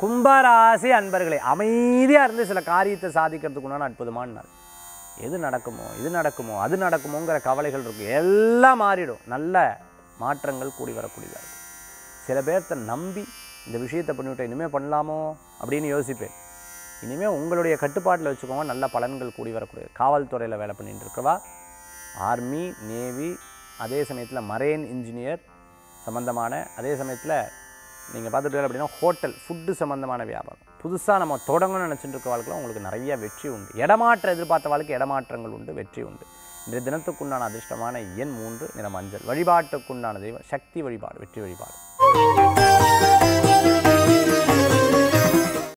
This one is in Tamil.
கும்பராசி அன்பர்களே அமைதியாக இருந்து சில காரியத்தை சாதிக்கிறதுக்கு உண்டான அற்புதமான நாள் எது நடக்குமோ இது நடக்குமோ அது நடக்குமோங்கிற கவலைகள் இருக்கும் எல்லாம் மாறிடும் நல்ல மாற்றங்கள் கூடி வரக்கூடியதாக இருக்கும் சில பேர்த்த நம்பி இந்த விஷயத்தை பண்ணிவிட்டேன் இனிமேல் பண்ணலாமோ அப்படின்னு யோசிப்பேன் இனிமேல் உங்களுடைய கட்டுப்பாட்டில் வச்சுக்கோங்க நல்ல பலன்கள் கூடி வரக்கூடியது காவல்துறையில் வேலை பண்ணிட்டு இருக்கவா ஆர்மி நேவி அதே சமயத்தில் மரேன் இன்ஜினியர் சம்மந்தமான அதே சமயத்தில் நீங்கள் பார்த்துட்டு அப்படின்னா ஹோட்டல் ஃபுட்டு சம்மந்தமான வியாபாரம் புதுசாக நம்ம தொடங்கணும்னு நினச்சிட்டு இருக்க வாழ்க்கையில் உங்களுக்கு நிறைய வெற்றி உண்டு இடமாற்ற எதிர்பார்த்த வாழ்க்கை இடமாற்றங்கள் உண்டு வெற்றி உண்டு இன்றைய தினத்துக்குண்டான அதிர்ஷ்டமான எண் மூன்று நிற மஞ்சள் வழிபாட்டுக்குண்டான தெய்வம் சக்தி வழிபாடு வெற்றி வழிபாடு